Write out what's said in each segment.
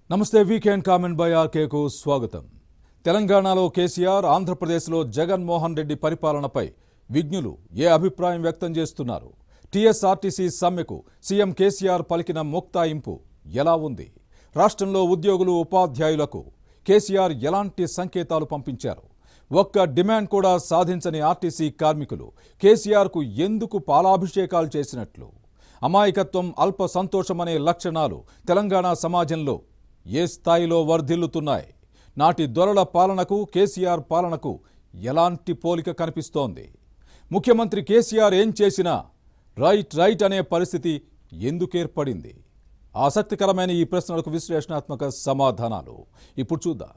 నమస్తే weekend comment by ఆర్కేకు స్వాగతం తెలంగాణలో కేసీఆర్ ఆంధ్రప్రదేశ్లో జగన్మోహన్ రెడ్డి పరిపాలనపై విజ్ఞులు ఏ అభిప్రాయం వ్యక్తం చేస్తున్నారు టీఎస్ఆర్టీసీ సమ్మెకు సీఎం కేసీఆర్ పలికిన ముక్తాయింపు ఎలా ఉంది రాష్ట్రంలో ఉద్యోగులు ఉపాధ్యాయులకు కేసీఆర్ ఎలాంటి సంకేతాలు పంపించారు ఒక్క డిమాండ్ కూడా సాధించని ఆర్టీసీ కార్మికులు కేసీఆర్కు ఎందుకు పాలాభిషేకాలు చేసినట్లు అమాయకత్వం అల్ప సంతోషమనే లక్షణాలు తెలంగాణ సమాజంలో ఏ స్థాయిలో వర్ధిల్లుతున్నాయి నాటి దొరల పాలనకు కేసీఆర్ పాలనకు ఎలాంటి పోలిక కనిపిస్తోంది ముఖ్యమంత్రి కేసీఆర్ ఏం చేసినా రైట్ రైట్ అనే పరిస్థితి ఎందుకు ఏర్పడింది ఆసక్తికరమైన ఈ ప్రశ్నలకు విశ్లేషణాత్మక సమాధానాలు ఇప్పుడు చూద్దాం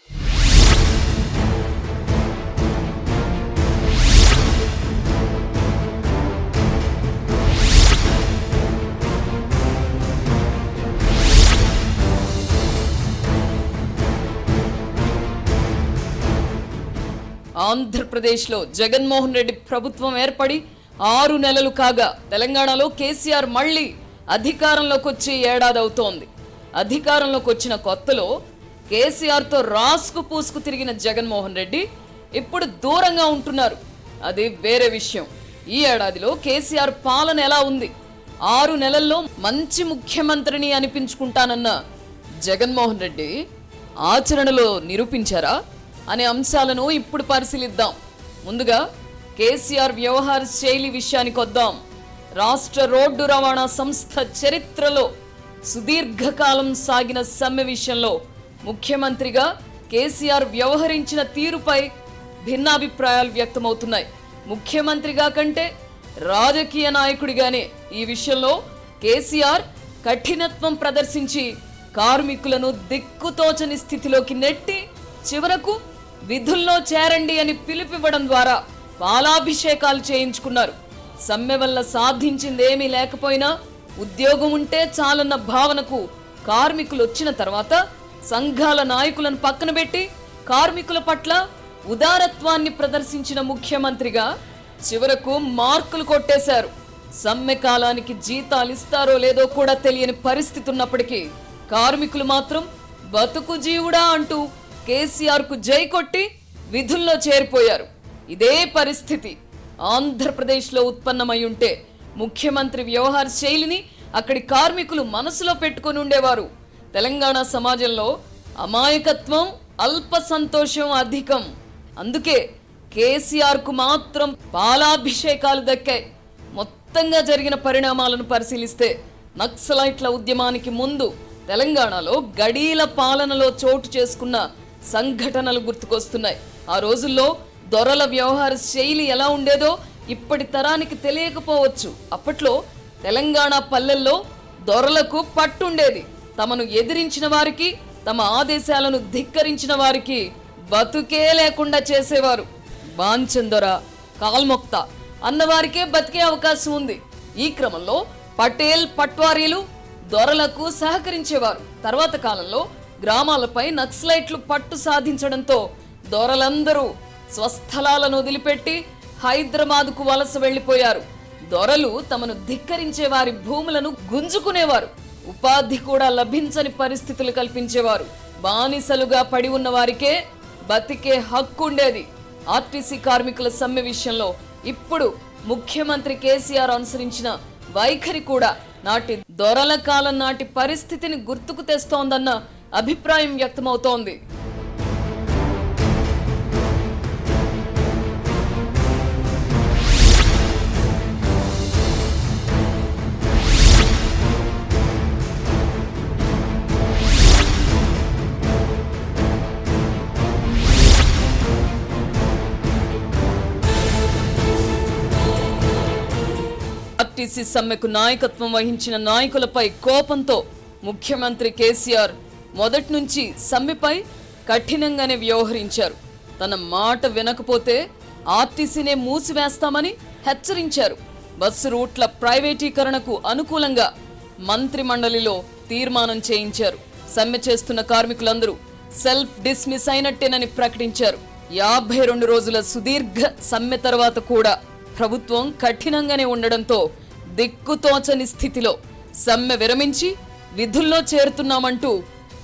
ఆంధ్రప్రదేశ్లో జగన్మోహన్ రెడ్డి ప్రభుత్వం ఏర్పడి ఆరు నెలలు కాగా తెలంగాణలో కేసీఆర్ మళ్ళీ అధికారంలోకి వచ్చి ఏడాది అవుతోంది అధికారంలోకి వచ్చిన కొత్తలో కేసీఆర్తో రాసుకు పూసుకు తిరిగిన జగన్మోహన్ రెడ్డి ఇప్పుడు దూరంగా ఉంటున్నారు అది వేరే విషయం ఈ ఏడాదిలో కేసీఆర్ పాలన ఎలా ఉంది ఆరు నెలల్లో మంచి ముఖ్యమంత్రిని అనిపించుకుంటానన్న జగన్మోహన్ రెడ్డి ఆచరణలో నిరూపించారా అనే అంశాలను ఇప్పుడు పరిశీలిద్దాం ముందుగా కేసీఆర్ వ్యవహార శైలి విషయానికి వద్దాం రాష్ట్ర రోడ్డు రవాణా సంస్థ చరిత్రలో సుదీర్ఘకాలం సాగిన సమ్మె విషయంలో ముఖ్యమంత్రిగా కేసీఆర్ వ్యవహరించిన తీరుపై భిన్నాభిప్రాయాలు వ్యక్తమవుతున్నాయి ముఖ్యమంత్రిగా కంటే రాజకీయ నాయకుడిగానే ఈ విషయంలో కేసీఆర్ కఠినత్వం ప్రదర్శించి కార్మికులను దిక్కుతోచని స్థితిలోకి నెట్టి చివరకు విధుల్లో చేరండి అని పిలుపివ్వడం ద్వారా పాలాభిషేకాలు చేయించుకున్నారు సమ్మె వల్ల సాధించిందేమీ లేకపోయినా ఉద్యోగం ఉంటే చాలన్న భావనకు కార్మికులు వచ్చిన తర్వాత సంఘాల నాయకులను పక్కన పెట్టి కార్మికుల పట్ల ఉదారత్వాన్ని ప్రదర్శించిన ముఖ్యమంత్రిగా చివరకు మార్కులు కొట్టేశారు సమ్మె కాలానికి జీతాలు ఇస్తారో లేదో కూడా తెలియని పరిస్థితి ఉన్నప్పటికీ కార్మికులు మాత్రం బతుకు జీవుడా అంటూ కేసీఆర్ కు జై కొట్టి విధుల్లో చేరిపోయారు ఇదే పరిస్థితి ఆంధ్రప్రదేశ్లో ఉత్పన్నమై ఉంటే ముఖ్యమంత్రి వ్యవహార శైలిని అక్కడి కార్మికులు మనసులో పెట్టుకొని ఉండేవారు తెలంగాణ సమాజంలో అమాయకత్వం అల్ప సంతోషం అధికం అందుకే కేసీఆర్ కు మాత్రం పాలాభిషేకాలు దక్కాయి మొత్తంగా జరిగిన పరిణామాలను పరిశీలిస్తే నక్సలైట్ల ఉద్యమానికి ముందు తెలంగాణలో గడీల పాలనలో చోటు చేసుకున్న సంఘటనలు గుర్తుకొస్తున్నాయి ఆ రోజుల్లో దొరల వ్యవహార శైలి ఎలా ఉండేదో ఇప్పటి తరానికి తెలియకపోవచ్చు అప్పట్లో తెలంగాణ పల్లెల్లో దొరలకు పట్టుండేది తమను ఎదిరించిన వారికి తమ ఆదేశాలను ధిక్కరించిన వారికి బతుకే లేకుండా చేసేవారు బాంచందొర కాల్మొక్త అన్నవారికే బతికే అవకాశం ఉంది ఈ క్రమంలో పటేల్ పట్వారీలు దొరలకు సహకరించేవారు తర్వాత కాలంలో గ్రామాలపై నక్సలైట్లు పట్టు సాధించడంతో దొరలందరూ స్వస్థలాలను వదిలిపెట్టి హైదరాబాద్కు వలస వెళ్లిపోయారు దొరలు తమను ధిక్కరించే వారి భూములను గుంజుకునేవారు ఉపాధి కూడా లభించని పరిస్థితులు కల్పించేవారు బానిసలుగా పడి ఉన్న వారికే బతికే హక్కు ఉండేది ఆర్టీసీ కార్మికుల సమ్మె విషయంలో ఇప్పుడు ముఖ్యమంత్రి కేసీఆర్ అనుసరించిన వైఖరి కూడా నాటి దొరల కాలం నాటి పరిస్థితిని గుర్తుకు తెస్తోందన్న అభిప్రాయం వ్యక్తమవుతోంది ఆర్టీసీ సమ్మెకు నాయకత్వం వహించిన నాయకులపై కోపంతో ముఖ్యమంత్రి కేసీఆర్ మొదటి నుంచి సమ్మెపై కఠినంగానే వ్యవహరించారు తన మాట వినకపోతే ఆర్టీసీనే మూసివేస్తామని హెచ్చరించారు బస్సు రూట్ల ప్రైవేటీకరణకు అనుకూలంగా మంత్రి మండలిలో తీర్మానం చేయించారు సమ్మె చేస్తున్న కార్మికులందరూ సెల్ఫ్ డిస్మిస్ అయినట్టేనని ప్రకటించారు యాభై రెండు రోజుల సుదీర్ఘ సమ్మె తర్వాత కూడా ప్రభుత్వం కఠినంగానే ఉండడంతో దిక్కుతోచని స్థితిలో సమ్మె విరమించి విధుల్లో చేరుతున్నామంటూ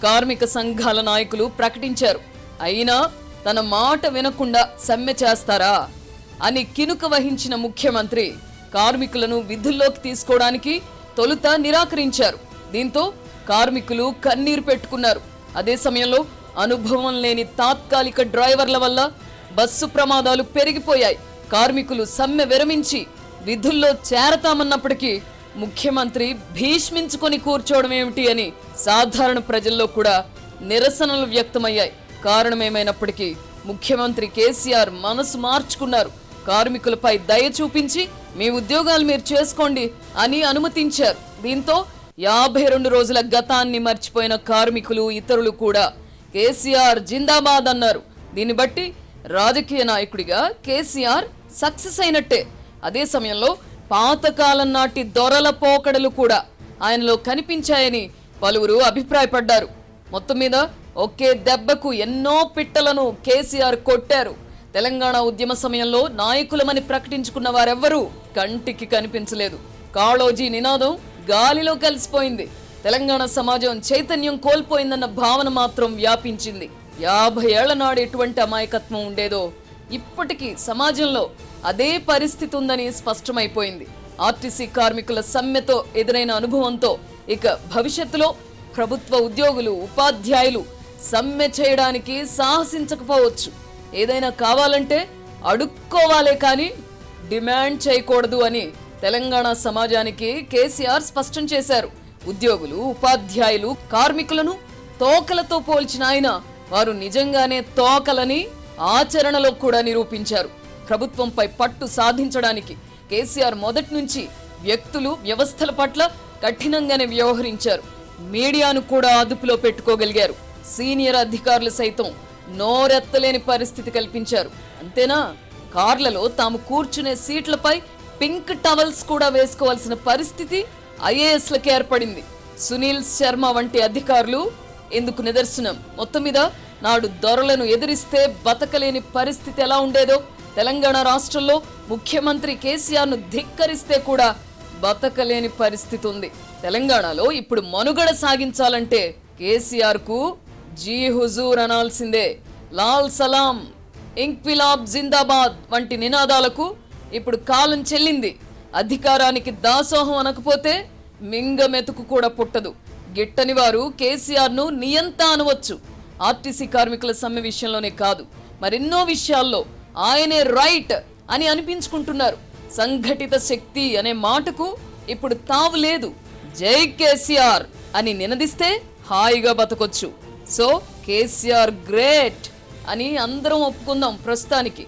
కార్మిక సంఘాల నాయకులు ప్రకటించారు అయినా తన మాట వినకుండా సమ్మె చేస్తారా అని కినుక వహించిన ముఖ్యమంత్రి కార్మికులను విధుల్లోకి తీసుకోవడానికి తొలుత నిరాకరించారు దీంతో కార్మికులు కన్నీరు పెట్టుకున్నారు అదే సమయంలో అనుభవం లేని తాత్కాలిక డ్రైవర్ల వల్ల బస్సు ప్రమాదాలు పెరిగిపోయాయి కార్మికులు సమ్మె విరమించి విధుల్లో చేరతామన్నప్పటికీ ముఖ్యమంత్రి భీష్మించుకొని కూర్చోవడం ఏమిటి అని సాధారణ ప్రజల్లో కూడా నిరసనలు వ్యక్తమయ్యాయి కారణమేమైనప్పటికీ ముఖ్యమంత్రి కేసీఆర్ మనసు మార్చుకున్నారు కార్మికులపై దయ చూపించి మీ ఉద్యోగాలు మీరు చేసుకోండి అని అనుమతించారు దీంతో యాభై రెండు రోజుల గతాన్ని మర్చిపోయిన కార్మికులు ఇతరులు కూడా కేసీఆర్ జిందాబాద్ అన్నారు దీన్ని బట్టి రాజకీయ నాయకుడిగా కేసీఆర్ సక్సెస్ అయినట్టే అదే సమయంలో పాతకాలం నాటి దొరల పోకడలు కూడా ఆయనలో కనిపించాయని పలువురు అభిప్రాయపడ్డారు మొత్తం మీద ఒకే దెబ్బకు ఎన్నో పిట్టలను కేసీఆర్ కొట్టారు తెలంగాణ ఉద్యమ సమయంలో నాయకులమని ప్రకటించుకున్న వారెవ్వరూ కంటికి కనిపించలేదు కాళోజీ నినాదం గాలిలో కలిసిపోయింది తెలంగాణ సమాజం చైతన్యం కోల్పోయిందన్న భావన మాత్రం వ్యాపించింది యాభై ఏళ్ల నాడు ఎటువంటి అమాయకత్వం ఉండేదో ఇప్పటికీ సమాజంలో అదే పరిస్థితి ఉందని స్పష్టమైపోయింది ఆర్టీసీ కార్మికుల సమ్మెతో ఎదురైన అనుభవంతో ఇక భవిష్యత్తులో ప్రభుత్వ ఉద్యోగులు ఉపాధ్యాయులు సమ్మె చేయడానికి సాహసించకపోవచ్చు ఏదైనా కావాలంటే అడుక్కోవాలే కానీ డిమాండ్ చేయకూడదు అని తెలంగాణ సమాజానికి కేసీఆర్ స్పష్టం చేశారు ఉద్యోగులు ఉపాధ్యాయులు కార్మికులను తోకలతో పోల్చిన ఆయన వారు నిజంగానే తోకలని ఆచరణలో కూడా నిరూపించారు ప్రభుత్వంపై పట్టు సాధించడానికి కేసీఆర్ మొదటి నుంచి వ్యక్తులు వ్యవస్థల పట్ల కఠినంగానే వ్యవహరించారు మీడియాను కూడా అదుపులో పెట్టుకోగలిగారు సీనియర్ అధికారులు సైతం నోరెత్తలేని పరిస్థితి కల్పించారు అంతేనా కార్లలో తాము కూర్చునే సీట్లపై పింక్ టవల్స్ కూడా వేసుకోవాల్సిన పరిస్థితి ఐఏఎస్లకు ఏర్పడింది సునీల్ శర్మ వంటి అధికారులు ఎందుకు నిదర్శనం మొత్తం మీద నాడు దొరలను ఎదిరిస్తే బతకలేని పరిస్థితి ఎలా ఉండేదో తెలంగాణ రాష్ట్రంలో ముఖ్యమంత్రి కేసీఆర్ ను ధిక్కరిస్తే కూడా బతకలేని పరిస్థితి ఉంది తెలంగాణలో ఇప్పుడు మనుగడ సాగించాలంటే కేసీఆర్ కు జీ హుజూర్ అనాల్సిందే లాల్ సలాం ఇంక్విలాబ్ జిందాబాద్ వంటి నినాదాలకు ఇప్పుడు కాలం చెల్లింది అధికారానికి దాసోహం అనకపోతే మింగ మెతుకు కూడా పుట్టదు గిట్టని వారు కేసీఆర్ ను నియంత అనవచ్చు ఆర్టీసీ కార్మికుల సమ్మె విషయంలోనే కాదు మరెన్నో విషయాల్లో ఆయనే రైట్ అని అనిపించుకుంటున్నారు సంఘటిత శక్తి అనే మాటకు ఇప్పుడు తావు లేదు జై కేసీఆర్ అని నినదిస్తే హాయిగా బతకొచ్చు సో కేసీఆర్ గ్రేట్ అని అందరం ఒప్పుకుందాం ప్రస్తుతానికి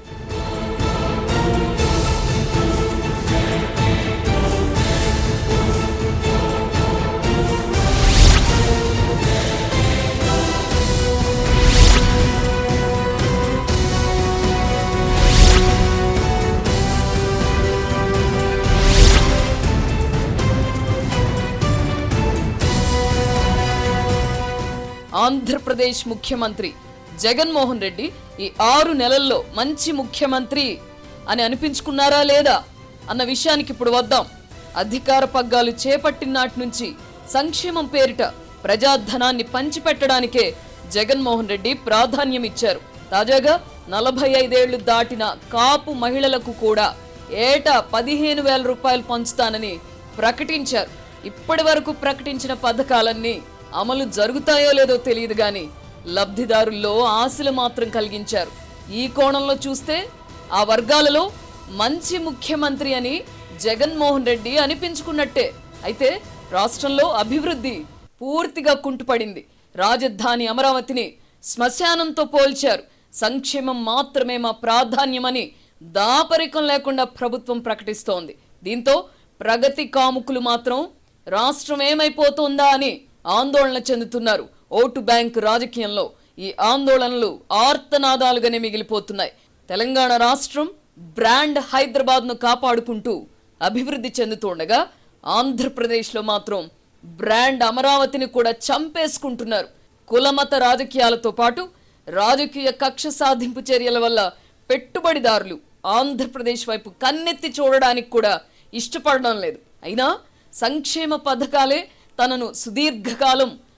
ఆంధ్రప్రదేశ్ ముఖ్యమంత్రి జగన్మోహన్ రెడ్డి ఈ ఆరు నెలల్లో మంచి ముఖ్యమంత్రి అని అనిపించుకున్నారా లేదా అన్న విషయానికి ఇప్పుడు వద్దాం అధికార పగ్గాలు చేపట్టిన నాటి నుంచి సంక్షేమం పేరిట ప్రజాధనాన్ని పంచిపెట్టడానికే జగన్మోహన్ రెడ్డి ప్రాధాన్యం ఇచ్చారు తాజాగా నలభై ఐదేళ్లు దాటిన కాపు మహిళలకు కూడా ఏటా పదిహేను వేల రూపాయలు పంచుతానని ప్రకటించారు ఇప్పటి వరకు ప్రకటించిన పథకాలన్నీ అమలు జరుగుతాయో లేదో తెలియదు గాని లబ్ధిదారుల్లో ఆశలు మాత్రం కలిగించారు ఈ కోణంలో చూస్తే ఆ వర్గాలలో మంచి ముఖ్యమంత్రి అని జగన్మోహన్ రెడ్డి అనిపించుకున్నట్టే అయితే రాష్ట్రంలో అభివృద్ధి పూర్తిగా కుంటుపడింది రాజధాని అమరావతిని శ్మశానంతో పోల్చారు సంక్షేమం మాత్రమే మా ప్రాధాన్యమని దాపరికం లేకుండా ప్రభుత్వం ప్రకటిస్తోంది దీంతో ప్రగతి కాముకులు మాత్రం రాష్ట్రం ఏమైపోతుందా అని ఆందోళన చెందుతున్నారు ఓటు బ్యాంక్ రాజకీయంలో ఈ ఆందోళనలు ఆర్తనాదాలుగానే మిగిలిపోతున్నాయి తెలంగాణ రాష్ట్రం బ్రాండ్ హైదరాబాద్ ను కాపాడుకుంటూ అభివృద్ధి చెందుతుండగా ఆంధ్రప్రదేశ్లో మాత్రం బ్రాండ్ అమరావతిని కూడా చంపేసుకుంటున్నారు కులమత రాజకీయాలతో పాటు రాజకీయ కక్ష సాధింపు చర్యల వల్ల పెట్టుబడిదారులు ఆంధ్రప్రదేశ్ వైపు కన్నెత్తి చూడడానికి కూడా ఇష్టపడడం లేదు అయినా సంక్షేమ పథకాలే తనను సుదీర్ఘకాలం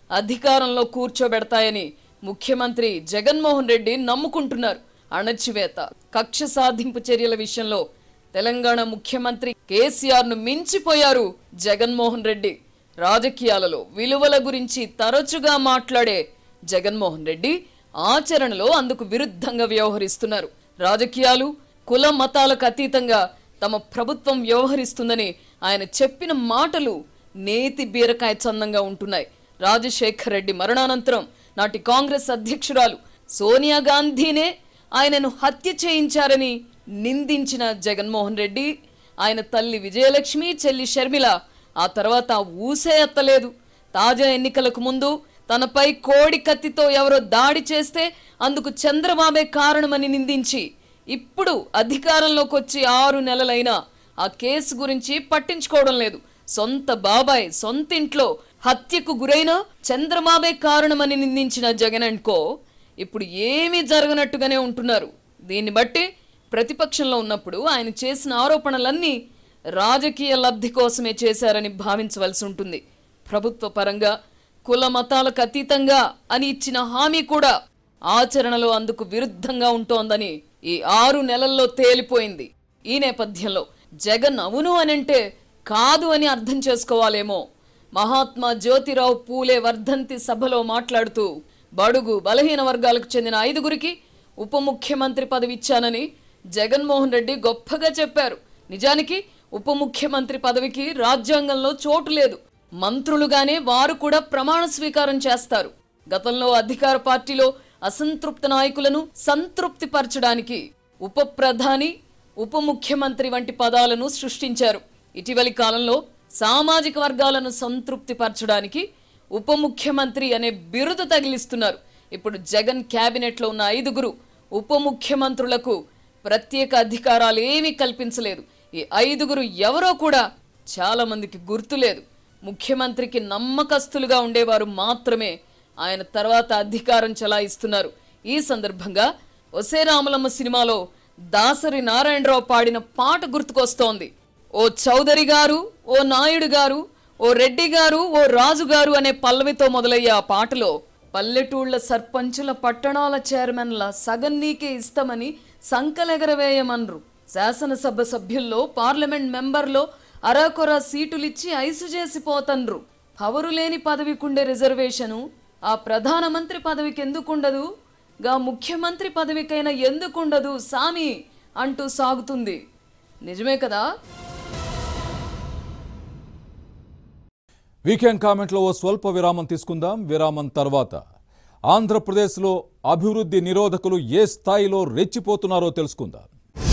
అధికారంలో కూర్చోబెడతాయని ముఖ్యమంత్రి జగన్మోహన్ రెడ్డి నమ్ముకుంటున్నారు అణచివేత కక్ష సాధింపు చర్యల విషయంలో తెలంగాణ ముఖ్యమంత్రి కేసీఆర్ ను మించిపోయారు జగన్మోహన్ రెడ్డి రాజకీయాలలో విలువల గురించి తరచుగా మాట్లాడే జగన్మోహన్ రెడ్డి ఆచరణలో అందుకు విరుద్ధంగా వ్యవహరిస్తున్నారు రాజకీయాలు కుల మతాలకు అతీతంగా తమ ప్రభుత్వం వ్యవహరిస్తుందని ఆయన చెప్పిన మాటలు నేతి బీరకాయ చందంగా ఉంటున్నాయి రాజశేఖర్ రెడ్డి మరణానంతరం నాటి కాంగ్రెస్ అధ్యక్షురాలు సోనియా గాంధీనే ఆయనను హత్య చేయించారని నిందించిన జగన్మోహన్ రెడ్డి ఆయన తల్లి విజయలక్ష్మి చెల్లి షర్మిల ఆ తర్వాత ఊసే ఎత్తలేదు తాజా ఎన్నికలకు ముందు తనపై కోడి కత్తితో ఎవరో దాడి చేస్తే అందుకు చంద్రబాబే కారణమని నిందించి ఇప్పుడు అధికారంలోకి వచ్చి ఆరు నెలలైనా ఆ కేసు గురించి పట్టించుకోవడం లేదు సొంత బాబాయ్ సొంత ఇంట్లో హత్యకు గురైన చంద్రబాబే కారణమని నిందించిన జగన్ అండ్ కో ఇప్పుడు ఏమీ జరగనట్టుగానే ఉంటున్నారు దీన్ని బట్టి ప్రతిపక్షంలో ఉన్నప్పుడు ఆయన చేసిన ఆరోపణలన్నీ రాజకీయ లబ్ధి కోసమే చేశారని భావించవలసి ఉంటుంది ప్రభుత్వ పరంగా కుల మతాలకు అతీతంగా అని ఇచ్చిన హామీ కూడా ఆచరణలో అందుకు విరుద్ధంగా ఉంటోందని ఈ ఆరు నెలల్లో తేలిపోయింది ఈ నేపథ్యంలో జగన్ అవును అనంటే కాదు అని అర్థం చేసుకోవాలేమో మహాత్మా జ్యోతిరావు పూలే వర్ధంతి సభలో మాట్లాడుతూ బడుగు బలహీన వర్గాలకు చెందిన ఐదుగురికి ఉప ముఖ్యమంత్రి పదవి ఇచ్చానని జగన్మోహన్ రెడ్డి గొప్పగా చెప్పారు నిజానికి ఉప ముఖ్యమంత్రి పదవికి రాజ్యాంగంలో చోటు లేదు మంత్రులుగానే వారు కూడా ప్రమాణ స్వీకారం చేస్తారు గతంలో అధికార పార్టీలో అసంతృప్త నాయకులను సంతృప్తి పరచడానికి ఉప ప్రధాని ఉప ముఖ్యమంత్రి వంటి పదాలను సృష్టించారు ఇటీవలి కాలంలో సామాజిక వర్గాలను సంతృప్తి పరచడానికి ఉప ముఖ్యమంత్రి అనే బిరుదు తగిలిస్తున్నారు ఇప్పుడు జగన్ కేబినెట్ లో ఉన్న ఐదుగురు ఉప ముఖ్యమంత్రులకు ప్రత్యేక అధికారాలు ఏమీ కల్పించలేదు ఈ ఐదుగురు ఎవరో కూడా చాలా మందికి గుర్తులేదు ముఖ్యమంత్రికి నమ్మకస్తులుగా ఉండేవారు మాత్రమే ఆయన తర్వాత అధికారం చలాయిస్తున్నారు ఈ సందర్భంగా ఒసే రామలమ్మ సినిమాలో దాసరి నారాయణరావు పాడిన పాట గుర్తుకొస్తోంది ఓ చౌదరి గారు ఓ నాయుడు గారు ఓ రెడ్డి గారు ఓ రాజు గారు అనే పల్లవితో మొదలయ్యే ఆ పాటలో పల్లెటూళ్ల సర్పంచుల పట్టణాల చైర్మన్ల సగం నీకే ఇస్తామని సంకలెగరవేయమన్రు శాసనసభ సభ్యుల్లో పార్లమెంట్ మెంబర్లో అరాకొర సీటులిచ్చి ఐసు చేసి పోతన్రు పవరు లేని పదవికుండే రిజర్వేషను ఆ ప్రధానమంత్రి పదవికి ఎందుకుండదు గా ముఖ్యమంత్రి పదవికైనా ఎందుకుండదు సామి అంటూ సాగుతుంది నిజమే కదా వీకెండ్ కామెంట్లో ఓ స్వల్ప విరామం తీసుకుందాం విరామం తర్వాత ఆంధ్రప్రదేశ్లో అభివృద్ధి నిరోధకులు ఏ స్థాయిలో రెచ్చిపోతున్నారో తెలుసుకుందాం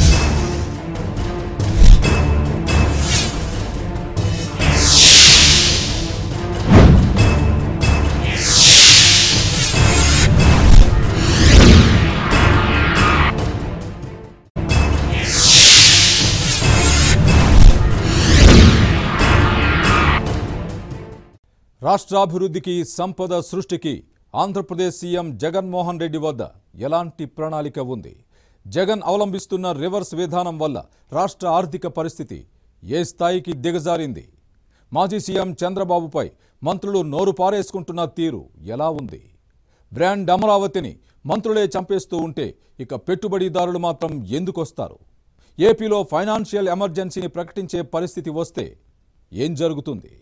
రాష్ట్రాభివృద్ధికి సంపద సృష్టికి ఆంధ్రప్రదేశ్ సీఎం జగన్మోహన్ రెడ్డి వద్ద ఎలాంటి ప్రణాళిక ఉంది జగన్ అవలంబిస్తున్న రివర్స్ విధానం వల్ల రాష్ట్ర ఆర్థిక పరిస్థితి ఏ స్థాయికి దిగజారింది మాజీ సీఎం చంద్రబాబుపై మంత్రులు నోరు పారేసుకుంటున్న తీరు ఎలా ఉంది బ్రాండ్ అమరావతిని మంత్రులే చంపేస్తూ ఉంటే ఇక పెట్టుబడిదారులు మాత్రం ఎందుకొస్తారు ఏపీలో ఫైనాన్షియల్ ఎమర్జెన్సీని ప్రకటించే పరిస్థితి వస్తే ఏం జరుగుతుంది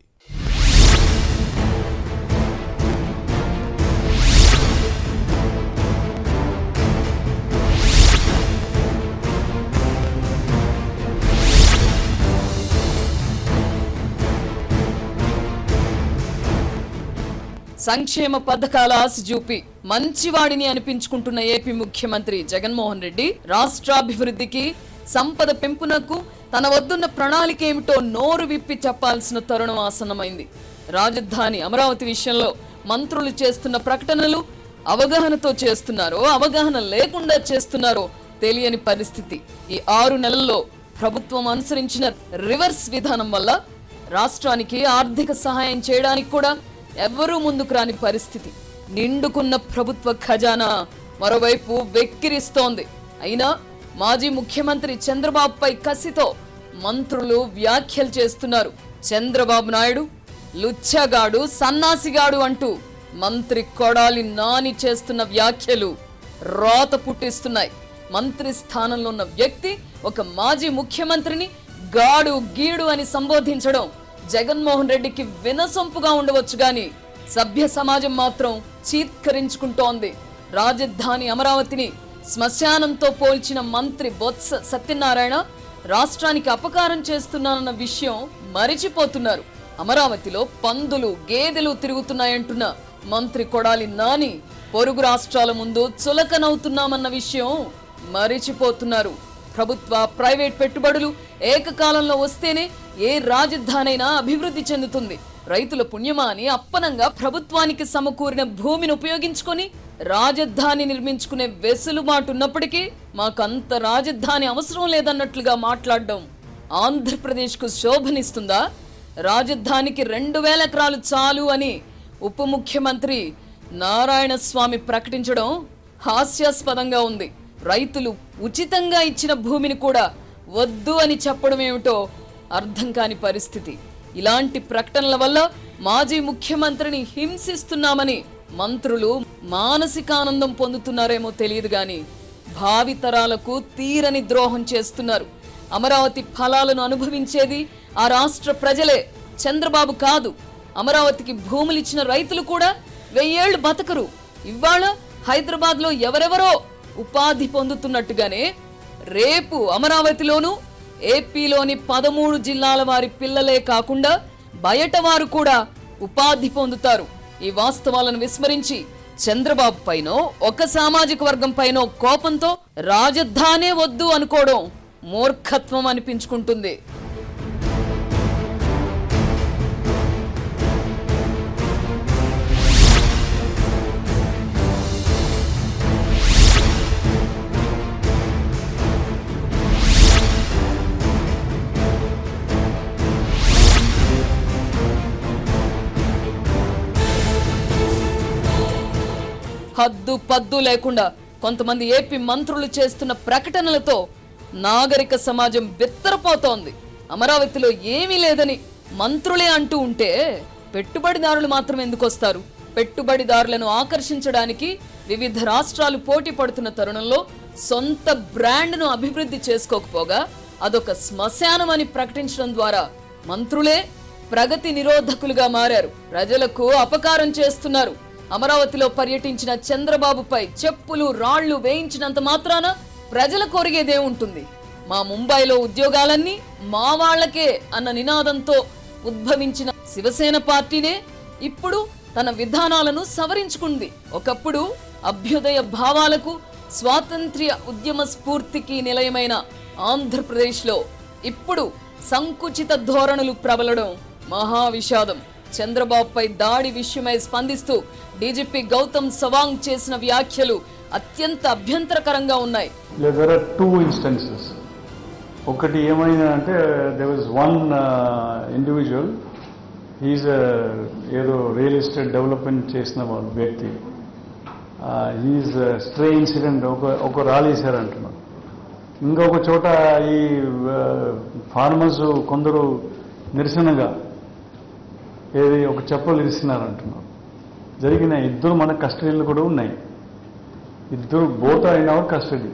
సంక్షేమ పథకాల ఆశ చూపి మంచివాడిని అనిపించుకుంటున్న ఏపీ ముఖ్యమంత్రి జగన్మోహన్ రెడ్డి రాష్ట్రాభివృద్ధికి సంపద పెంపునకు తన వద్దున్న ప్రణాళిక ఏమిటో నోరు విప్పి చెప్పాల్సిన తరుణం ఆసన్నమైంది రాజధాని అమరావతి విషయంలో మంత్రులు చేస్తున్న ప్రకటనలు అవగాహనతో చేస్తున్నారో అవగాహన లేకుండా చేస్తున్నారో తెలియని పరిస్థితి ఈ ఆరు నెలల్లో ప్రభుత్వం అనుసరించిన రివర్స్ విధానం వల్ల రాష్ట్రానికి ఆర్థిక సహాయం చేయడానికి కూడా ఎవ్వరూ ముందుకు రాని పరిస్థితి నిండుకున్న ప్రభుత్వ ఖజానా మరోవైపు వెక్కిరిస్తోంది అయినా మాజీ ముఖ్యమంత్రి చంద్రబాబుపై కసితో మంత్రులు వ్యాఖ్యలు చేస్తున్నారు చంద్రబాబు నాయుడు లుచ్చగాడు సన్నాసిగాడు అంటూ మంత్రి కొడాలి నాని చేస్తున్న వ్యాఖ్యలు రాత పుట్టిస్తున్నాయి మంత్రి స్థానంలో ఉన్న వ్యక్తి ఒక మాజీ ముఖ్యమంత్రిని గాడు గీడు అని సంబోధించడం జగన్మోహన్ రెడ్డికి వినసొంపుగా ఉండవచ్చు గాని సభ్య సమాజం మాత్రం చీత్కరించుకుంటోంది రాజధాని అమరావతిని శ్మశానంతో పోల్చిన మంత్రి బొత్స సత్యనారాయణ రాష్ట్రానికి అపకారం చేస్తున్నానన్న విషయం మరిచిపోతున్నారు అమరావతిలో పందులు గేదెలు తిరుగుతున్నాయంటున్న మంత్రి కొడాలి నాని పొరుగు రాష్ట్రాల ముందు చులకనవుతున్నామన్న విషయం మరిచిపోతున్నారు ప్రభుత్వ ప్రైవేట్ పెట్టుబడులు ఏకకాలంలో వస్తేనే ఏ రాజధానైనా అభివృద్ధి చెందుతుంది రైతుల పుణ్యమా అని అప్పనంగా ప్రభుత్వానికి సమకూరిన భూమిని ఉపయోగించుకొని రాజధాని నిర్మించుకునే వెసులుబాటు ఉన్నప్పటికీ మాకంత రాజధాని అవసరం లేదన్నట్లుగా మాట్లాడడం ఆంధ్రప్రదేశ్కు శోభనిస్తుందా రాజధానికి రెండు వేల ఎకరాలు చాలు అని ఉప ముఖ్యమంత్రి నారాయణ స్వామి ప్రకటించడం హాస్యాస్పదంగా ఉంది రైతులు ఉచితంగా ఇచ్చిన భూమిని కూడా వద్దు అని చెప్పడం ఏమిటో అర్థం కాని పరిస్థితి ఇలాంటి ప్రకటనల వల్ల మాజీ ముఖ్యమంత్రిని హింసిస్తున్నామని మంత్రులు మానసికానందం పొందుతున్నారేమో తెలియదు గాని భావితరాలకు తీరని ద్రోహం చేస్తున్నారు అమరావతి ఫలాలను అనుభవించేది ఆ రాష్ట్ర ప్రజలే చంద్రబాబు కాదు అమరావతికి భూములు ఇచ్చిన రైతులు కూడా వెయ్యేళ్లు బతకరు ఇవాళ హైదరాబాద్ లో ఎవరెవరో ఉపాధి పొందుతున్నట్టుగానే రేపు అమరావతిలోనూ ఏపీలోని పదమూడు జిల్లాల వారి పిల్లలే కాకుండా బయట వారు కూడా ఉపాధి పొందుతారు ఈ వాస్తవాలను విస్మరించి చంద్రబాబు పైనో ఒక సామాజిక వర్గం పైనో కోపంతో రాజధానే వద్దు అనుకోవడం మూర్ఖత్వం అనిపించుకుంటుంది హద్దు పద్దు లేకుండా కొంతమంది ఏపీ మంత్రులు చేస్తున్న ప్రకటనలతో నాగరిక సమాజం బిత్తరపోతోంది అమరావతిలో ఏమీ లేదని మంత్రులే అంటూ ఉంటే పెట్టుబడిదారులు మాత్రం ఎందుకు వస్తారు పెట్టుబడిదారులను ఆకర్షించడానికి వివిధ రాష్ట్రాలు పోటీ పడుతున్న తరుణంలో సొంత బ్రాండ్ను అభివృద్ధి చేసుకోకపోగా అదొక శ్మశానం అని ప్రకటించడం ద్వారా మంత్రులే ప్రగతి నిరోధకులుగా మారారు ప్రజలకు అపకారం చేస్తున్నారు అమరావతిలో పర్యటించిన చంద్రబాబుపై చెప్పులు రాళ్లు వేయించినంత మాత్రాన ప్రజల కొరిగేదేముంటుంది మా ముంబైలో ఉద్యోగాలన్నీ మా వాళ్లకే అన్న నినాదంతో ఉద్భవించిన శివసేన పార్టీనే ఇప్పుడు తన విధానాలను సవరించుకుంది ఒకప్పుడు అభ్యుదయ భావాలకు స్వాతంత్ర్య ఉద్యమ స్ఫూర్తికి నిలయమైన ఆంధ్రప్రదేశ్లో ఇప్పుడు సంకుచిత ధోరణులు ప్రబలడం మహా విషాదం చంద్రబాబుపై దాడి విషయమై స్పందిస్తూ డీజీపీ గౌతమ్ సవాంగ్ చేసిన వ్యాఖ్యలు అత్యంత అభ్యంతరకరంగా ఉన్నాయి దెర్ ఆర్ టూ ఇన్స్టెన్సెస్ ఒకటి ఏమైంది అంటే they was one individual he's ఏదో రియల్ ఎస్టేట్ డెవలప్మెంట్ చేసిన వాళ్ళ వ్యక్తి హీజ్ స్ట్రే ఇన్సిడెంట్ ఒక ఒక రాలేశారు అంటున్నారు ఇంకొక చోట ఈ ఫార్మర్స్ కొందరు నిరసనగా ఏది ఒక చెప్పులు ఇస్తున్నారు అంటున్నారు జరిగిన ఇద్దరు మన కస్టడీలు కూడా ఉన్నాయి ఇద్దరు బోత్ అయిన our custody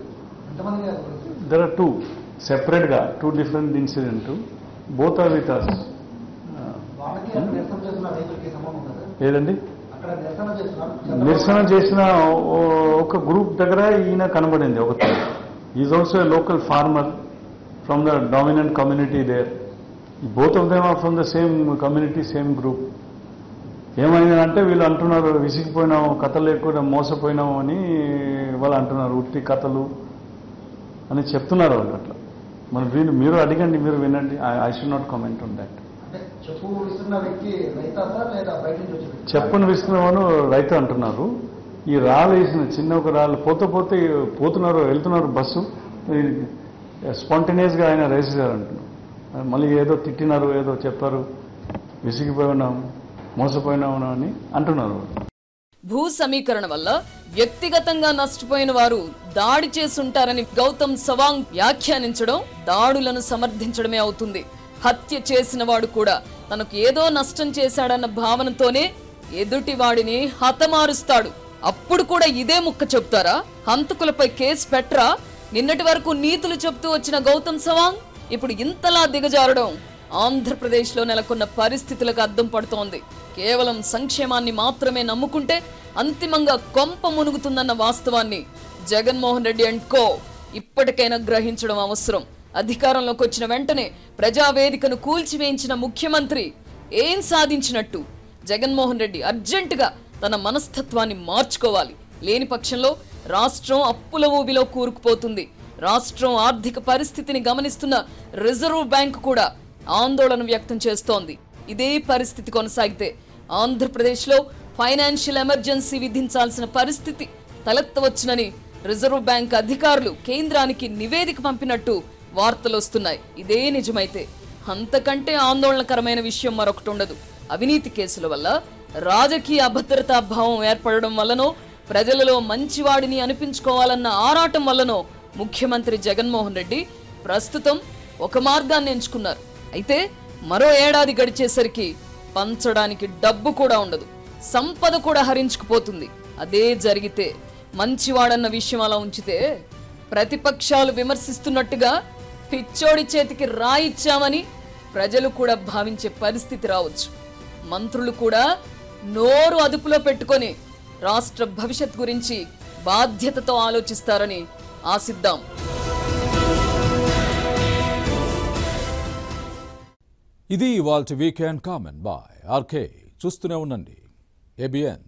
there are two సెపరేట్గా two different incident both are with us వాళ్ళకి అక్కడ నిరసన చేస్తున్న రైతులకి సంబంధం ఉందా సార్? ఏదండి అక్కడ నిరసన చేస్తున్నారు నిరసన చేసిన ఓ- ఒక గ్రూప్ దగ్గర ఈయన కనబడింది ఒక is also local farmer from the dominant community there both of them are from the same community same group ఏమైందంటే వీళ్ళు అంటున్నారు విసిగిపోయినాము కథలు లేకుండా మోసపోయినాము అని వాళ్ళు అంటున్నారు ఉట్టి కథలు అని చెప్తున్నారు వాళ్ళు అట్లా మరి వీళ్ళు మీరు అడగండి మీరు వినండి I should not comment on that అంటే చెప్పు ఇస్తున్న వ్యక్తి రైతా సార్ లేదా బయట నుంచి వచ్చిన వ్యక్తి? చెప్పని విస్తున్నవాడు రైతు అంటున్నారు ఈ రాళ్ళు వేసిన చిన్న ఒక రాళ్ళు పోతే పోతే పోతున్నారు వెళ్తున్నారు బస్సు స్పాంటేనియస్గా ఆయన రేసేసారు అంటున్నారు మళ్ళీ ఏదో తిట్టినారు ఏదో చెప్పారు విసిగిపోయి ఉన్నాము మోసపోయినాము అని అంటున్నారు భూ సమీకరణ వల్ల వ్యక్తిగతంగా నష్టపోయిన వారు దాడి చేసుంటారని గౌతమ్ సవాంగ్ వ్యాఖ్యానించడం దాడులను సమర్థించడమే అవుతుంది హత్య చేసిన వాడు కూడా తనకు ఏదో నష్టం చేశాడన్న భావనతోనే ఎదుటివాడిని హతమారుస్తాడు అప్పుడు కూడా ఇదే ముక్క చెప్తారా హంతకులపై కేసు పెట్టరా నిన్నటి వరకు నీతులు చెప్తూ వచ్చిన గౌతమ్ సవాంగ్ ఇప్పుడు ఇంతలా దిగజారడం ఆంధ్రప్రదేశ్లో నెలకొన్న పరిస్థితులకు అద్దం పడుతోంది కేవలం సంక్షేమాన్ని మాత్రమే నమ్ముకుంటే అంతిమంగా కొంప మునుగుతుందన్న వాస్తవాన్ని జగన్మోహన్ రెడ్డి అండ్ కో ఇప్పటికైనా గ్రహించడం అవసరం అధికారంలోకి వచ్చిన వెంటనే ప్రజావేదికను కూల్చివేయించిన ముఖ్యమంత్రి ఏం సాధించినట్టు జగన్మోహన్ రెడ్డి అర్జెంటుగా తన మనస్తత్వాన్ని మార్చుకోవాలి లేని పక్షంలో రాష్ట్రం అప్పుల ఊబిలో కూరుకుపోతుంది రాష్ట్రం ఆర్థిక పరిస్థితిని గమనిస్తున్న రిజర్వ్ బ్యాంక్ కూడా ఆందోళన వ్యక్తం చేస్తోంది ఇదే పరిస్థితి కొనసాగితే ఆంధ్రప్రదేశ్లో ఫైనాన్షియల్ ఎమర్జెన్సీ విధించాల్సిన పరిస్థితి తలెత్తవచ్చునని రిజర్వ్ బ్యాంక్ అధికారులు కేంద్రానికి నివేదిక పంపినట్టు వార్తలు వస్తున్నాయి ఇదే నిజమైతే అంతకంటే ఆందోళనకరమైన విషయం మరొకటి ఉండదు అవినీతి కేసుల వల్ల రాజకీయ అభద్రతా భావం ఏర్పడడం వల్లనో ప్రజలలో మంచివాడిని అనిపించుకోవాలన్న ఆరాటం వల్లనో ముఖ్యమంత్రి జగన్మోహన్ రెడ్డి ప్రస్తుతం ఒక మార్గాన్ని ఎంచుకున్నారు అయితే మరో ఏడాది గడిచేసరికి పంచడానికి డబ్బు కూడా ఉండదు సంపద కూడా హరించుకుపోతుంది అదే జరిగితే మంచివాడన్న విషయం అలా ఉంచితే ప్రతిపక్షాలు విమర్శిస్తున్నట్టుగా పిచ్చోడి చేతికి రాయిచ్చామని ప్రజలు కూడా భావించే పరిస్థితి రావచ్చు మంత్రులు కూడా నోరు అదుపులో పెట్టుకొని రాష్ట్ర భవిష్యత్ గురించి బాధ్యతతో ఆలోచిస్తారని ఆశిద్దాం ఇది ఇవాల్టి వీకెండ్ కామెంట్ బాయ్ ఆర్కే చూస్తూనే ఉండండి ఏబిఎన్